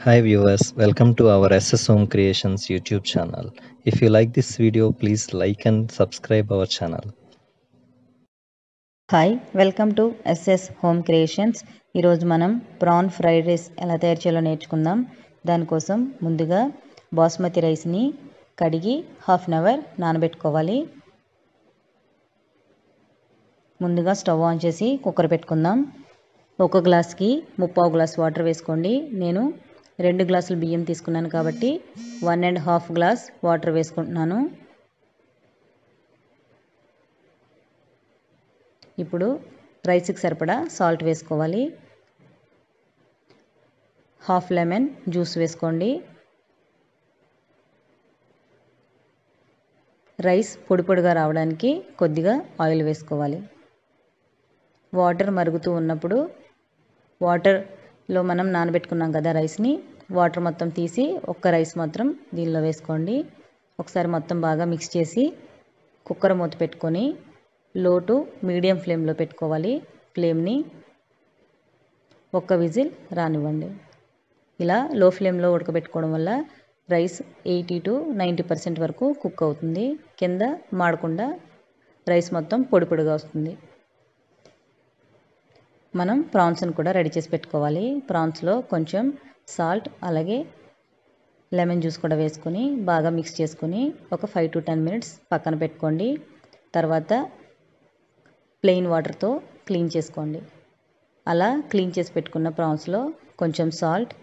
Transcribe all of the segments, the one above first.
Hi viewers, welcome to our SS Home Creations YouTube channel. If you like this video, please like and subscribe our channel. Hi welcome to SS home creations ఈరోజు మనం PRAN fried rice ఎలా తయారు చేయాలో నేర్చుకుందాం దానికోసం ముందుగా బాస్మతి రైస్ని కడిగి హాఫ్ అన్ అవర్ నానబెట్టుకోవాలి ముందుగా స్టవ్ ఆన్ చేసి కుక్కర్ పెట్టుకుందాం ఒక గ్లాస్కి ముప్పావు గ్లాస్ వాటర్ వేసుకోండి నేను రెండు గ్లాసులు బియ్యం తీసుకున్నాను కాబట్టి one and half glass water వేసుకుంటున్నాను ఇప్పుడు రైస్కి సరిపడా సాల్ట్ వేసుకోవాలి హాఫ్ లెమన్ జ్యూస్ వేసుకోండి రైస్ పొడి పొడిగా రావడానికి కొద్దిగా ఆయిల్ వేసుకోవాలి వాటర్ మరుగుతూ ఉన్నప్పుడు వాటర్లో మనం నానబెట్టుకున్నాం కదా రైస్ని వాటర్ మొత్తం తీసి ఒక్క రైస్ మాత్రం దీనిలో వేసుకోండి ఒకసారి మొత్తం బాగా మిక్స్ చేసి కుక్కర్ మూత పెట్టుకొని లో టు మీడియం ఫ్లేమ్లో పెట్టుకోవాలి ఫ్లేమ్ని ఒక్క విజిల్ రానివ్వండి ఇలా లో ఫ్లేమ్లో ఉడకబెట్టుకోవడం వల్ల rice eighty to ninety percent వరకు కుక్ అవుతుంది కింద మాడకుండా రైస్ మొత్తం పొడి పొడిగా వస్తుంది మనం ప్రాన్స్ని కూడా రెడీ చేసి పెట్టుకోవాలి ప్రాన్స్లో కొంచెం సాల్ట్ అలాగే లెమన్ జ్యూస్ కూడా వేసుకొని బాగా మిక్స్ చేసుకొని ఒక ఫైవ్ టు టెన్ మినిట్స్ పక్కన పెట్టుకోండి తర్వాత ప్లెయిన్ వాటర్తో క్లీన్ చేసుకోండి అలా క్లీన్ చేసి పెట్టుకున్న ప్రాన్స్లో కొంచెం సాల్ట్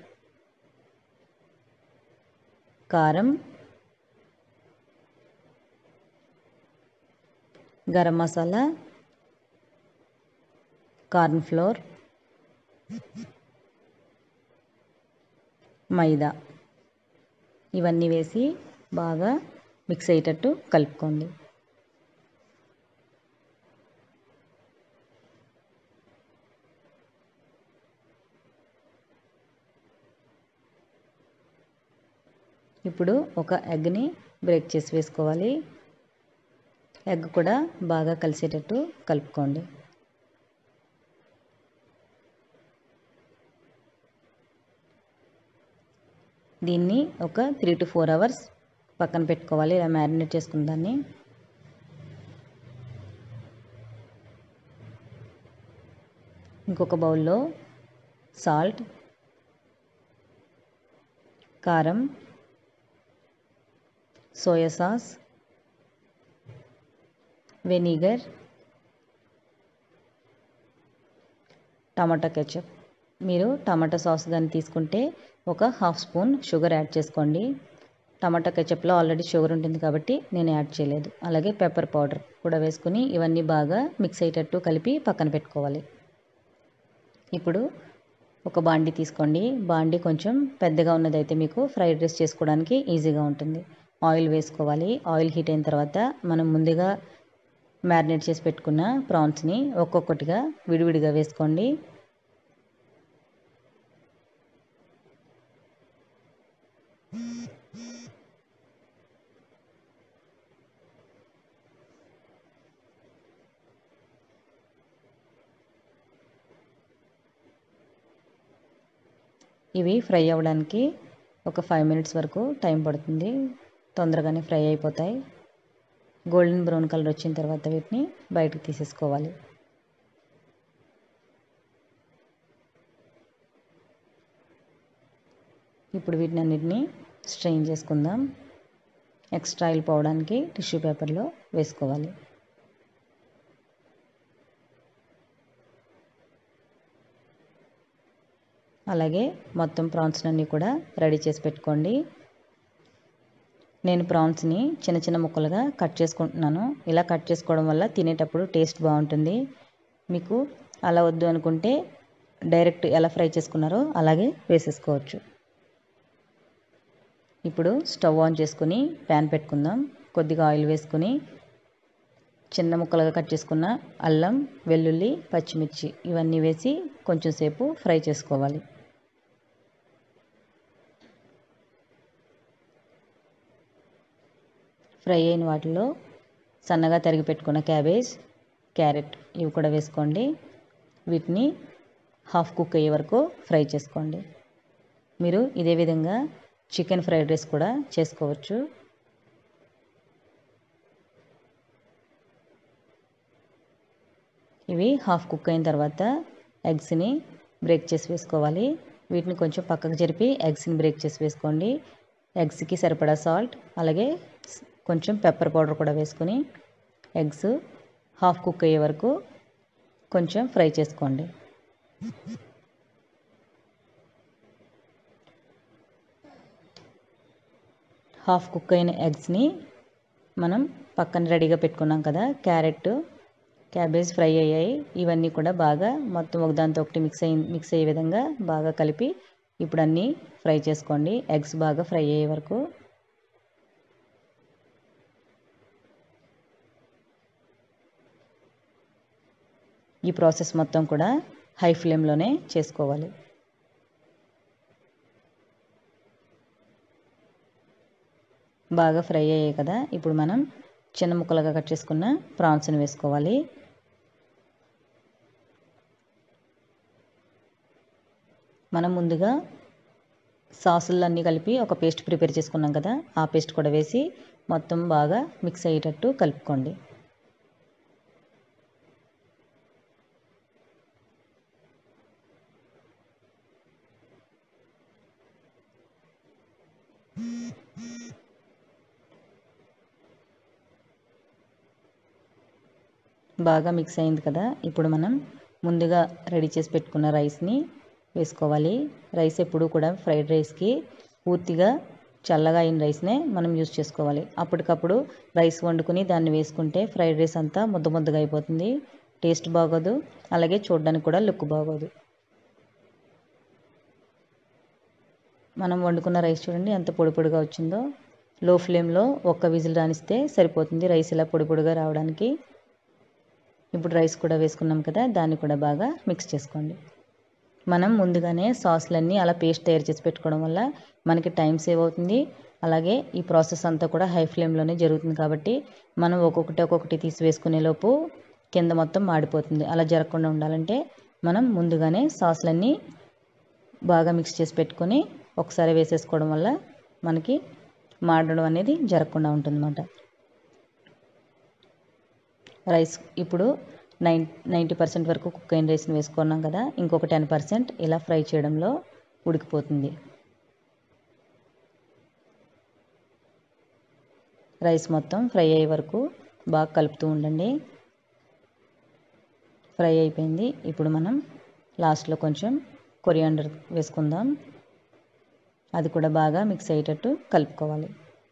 కారం గరం మసాలా కార్న్ ఫ్లోర్ మైదా ఇవన్నీ వేసి బాగా మిక్స్ అయ్యేటట్టు కలుపుకోండి ఇప్పుడు ఒక ఎగ్ని బ్రేక్ చేసి వేసుకోవాలి ఎగ్ కూడా బాగా కలిసేటట్టు కలుపుకోండి దీన్ని ఒక త్రీ టు ఫోర్ అవర్స్ పక్కన పెట్టుకోవాలి ఇలా మ్యారినేట్ చేసుకున్న దాన్ని ఇంకొక బౌల్లో సాల్ట్ కారం soya sauce vinegar tomato ketchup మీరు టమాటా సాస్ కానీ తీసుకుంటే ఒక హాఫ్ స్పూన్ షుగర్ యాడ్ చేసుకోండి టమాటా కెచప్లో ఆల్రెడీ షుగర్ ఉంటుంది కాబట్టి నేను యాడ్ చేయలేదు అలాగే పెప్పర్ పౌడర్ కూడా వేసుకుని ఇవన్నీ బాగా మిక్స్ అయ్యేటట్టు కలిపి పక్కన పెట్టుకోవాలి ఇప్పుడు ఒక బాండి తీసుకోండి బాండి కొంచెం పెద్దగా ఉన్నదైతే మీకు ఫ్రైడ్ రైస్ చేసుకోవడానికి ఈజీగా ఉంటుంది ఆయిల్ వేసుకోవాలి ఆయిల్ హీట్ అయిన తర్వాత మనం ముందుగా మ్యారినేట్ చేసి పెట్టుకున్న ప్రాన్స్ని ఒక్కొక్కటిగా విడివిడిగా వేసుకోండి ఇవి ఫ్రై అవ్వడానికి ఒక ఫైవ్ మినిట్స్ వరకు టైం పడుతుంది తొందరగానే ఫ్రై అయిపోతాయి గోల్డెన్ బ్రౌన్ కలర్ వచ్చిన తర్వాత వీటిని బయటకు తీసేసుకోవాలి ఇప్పుడు వీటిని అన్నిటిని స్ట్రెయిన్ చేసుకుందాం ఎక్స్ట్రా ఆయిల్ పోవడానికి టిష్యూ పేపర్లో వేసుకోవాలి అలాగే మొత్తం ప్రాన్స్ అన్నీ కూడా రెడీ చేసి పెట్టుకోండి నేను ప్రాన్స్ని చిన్న చిన్న ముక్కలుగా కట్ చేసుకుంటున్నాను ఇలా కట్ చేసుకోవడం వల్ల తినేటప్పుడు టేస్ట్ బాగుంటుంది మీకు అలా వద్దు అనుకుంటే డైరెక్ట్ ఎలా ఫ్రై చేసుకున్నారో అలాగే వేసేసుకోవచ్చు ఇప్పుడు స్టవ్ ఆన్ చేసుకుని ప్యాన్ పెట్టుకుందాం కొద్దిగా ఆయిల్ వేసుకుని చిన్న ముక్కలుగా కట్ చేసుకున్న అల్లం వెల్లుల్లి పచ్చిమిర్చి ఇవన్నీ వేసి కొంచెం సేపు ఫ్రై చేసుకోవాలి ఫ్రై అయిన వాటిలో సన్నగా తరిగి పెట్టుకున్న క్యాబేజ్ క్యారెట్ ఇవి కూడా వేసుకోండి వీటిని హాఫ్ కుక్ అయ్యే వరకు ఫ్రై చేసుకోండి మీరు ఇదే విధంగా చికెన్ ఫ్రైడ్ రైస్ కూడా చేసుకోవచ్చు ఇవి హాఫ్ కుక్ అయిన తర్వాత ఎగ్స్ని బ్రేక్ చేసి వేసుకోవాలి వీటిని కొంచెం పక్కకు జరిపి ఎగ్స్ని బ్రేక్ చేసి వేసుకోండి ఎగ్స్కి సరిపడా సాల్ట్ అలాగే కొంచెం పెప్పర్ పౌడర్ కూడా వేసుకొని ఎగ్స్ హాఫ్ కుక్ అయ్యే వరకు కొంచెం ఫ్రై చేసుకోండి హాఫ్ కుక్ అయిన ఎగ్స్ని మనం పక్కన రెడీగా పెట్టుకున్నాం కదా క్యారెట్ క్యాబేజ్ ఫ్రై అయ్యాయి ఇవన్నీ కూడా బాగా మొత్తం ఒకదాంతో ఒకటి మిక్స్ అయ్యి మిక్స్ అయ్యే విధంగా బాగా కలిపి ఇప్పుడు అన్నీ ఫ్రై చేసుకోండి ఎగ్స్ బాగా ఫ్రై అయ్యే వరకు ఈ ప్రాసెస్ మొత్తం కూడా హై ఫ్లేమ్లోనే చేసుకోవాలి బాగా ఫ్రై అయ్యాయి కదా ఇప్పుడు మనం చిన్న ముక్కలుగా కట్ చేసుకున్న ప్రాన్స్ని వేసుకోవాలి మనం ముందుగా సాసులు అన్నీ కలిపి ఒక పేస్ట్ ప్రిపేర్ చేసుకున్నాం కదా ఆ పేస్ట్ కూడా వేసి మొత్తం బాగా మిక్స్ అయ్యేటట్టు కలుపుకోండి బాగా మిక్స్ అయింది కదా ఇప్పుడు మనం ముందుగా రెడీ చేసి పెట్టుకున్న రైస్ని వేసుకోవాలి రైస్ ఎప్పుడు కూడా ఫ్రైడ్ రైస్కి పూర్తిగా చల్లగా అయిన రైస్నే మనం యూజ్ చేసుకోవాలి అప్పటికప్పుడు రైస్ వండుకుని దాన్ని వేసుకుంటే ఫ్రైడ్ రైస్ అంతా ముద్ద ముద్దగా అయిపోతుంది టేస్ట్ బాగోదు అలాగే చూడడానికి కూడా లుక్ బాగోదు మనం వండుకున్న రైస్ చూడండి ఎంత పొడి పొడిగా వచ్చిందో లో ఫ్లేమ్లో ఒక్క విజిల్ రానిస్తే సరిపోతుంది రైస్ ఇలా పొడి పొడిగా రావడానికి ఇప్పుడు రైస్ కూడా వేసుకున్నాం కదా దాన్ని కూడా బాగా మిక్స్ చేసుకోండి మనం ముందుగానే సాస్లన్నీ అలా పేస్ట్ తయారు చేసి పెట్టుకోవడం వల్ల మనకి టైం సేవ్ అవుతుంది అలాగే ఈ ప్రాసెస్ అంతా కూడా హై ఫ్లేమ్లోనే జరుగుతుంది కాబట్టి మనం ఒక్కొక్కటి ఒక్కొక్కటి తీసి వేసుకునే లోపు కింద మొత్తం మాడిపోతుంది అలా జరగకుండా ఉండాలంటే మనం ముందుగానే సాస్లన్నీ బాగా మిక్స్ చేసి పెట్టుకొని ఒకసారి వేసేసుకోవడం వల్ల మనకి మాడడం అనేది జరగకుండా ఉంటుందన్నమాట రైస్ ఇప్పుడు నైన్ నైంటీ పర్సెంట్ వరకు కుక్ అయిన రైస్ని వేసుకున్నాం కదా ఇంకొక టెన్ పర్సెంట్ ఇలా ఫ్రై చేయడంలో ఉడికిపోతుంది రైస్ మొత్తం ఫ్రై అయ్యే వరకు బాగా కలుపుతూ ఉండండి ఫ్రై అయిపోయింది ఇప్పుడు మనం లాస్ట్లో కొంచెం కొరియాండర్ వేసుకుందాం అది కూడా బాగా మిక్స్ అయ్యేటట్టు కలుపుకోవాలి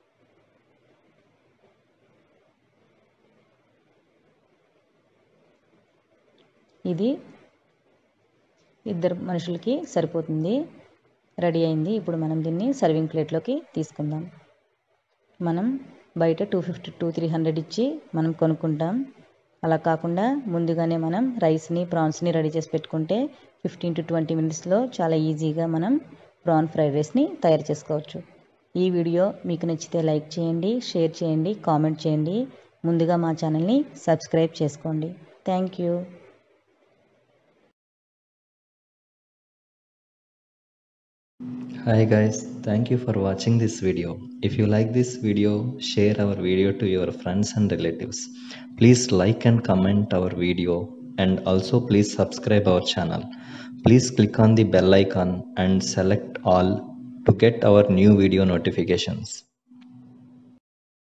ఇది ఇద్దరు మనుషులకి సరిపోతుంది రెడీ అయింది ఇప్పుడు మనం దీన్ని సర్వింగ్ ప్లేట్లోకి తీసుకుందాం మనం బయట two fifty two three hundred ఇచ్చి మనం కొనుక్కుంటాం అలా కాకుండా ముందుగానే మనం రైస్ని ప్రాన్స్ని రెడీ చేసి పెట్టుకుంటే ఫిఫ్టీన్ టు ట్వంటీ మినిట్స్లో చాలా ఈజీగా మనం ప్రాన్ ఫ్రైడ్ రైస్ని తయారు చేసుకోవచ్చు ఈ వీడియో మీకు నచ్చితే లైక్ చేయండి షేర్ చేయండి కామెంట్ చేయండి ముందుగా మా ఛానల్ని సబ్స్క్రైబ్ చేసుకోండి thank you Hi guys, thank you for watching this video. If you like this video, share our video to your friends and relatives. Please like and comment our video and also please subscribe our channel. Please click on the bell icon and select all to get our new video notifications.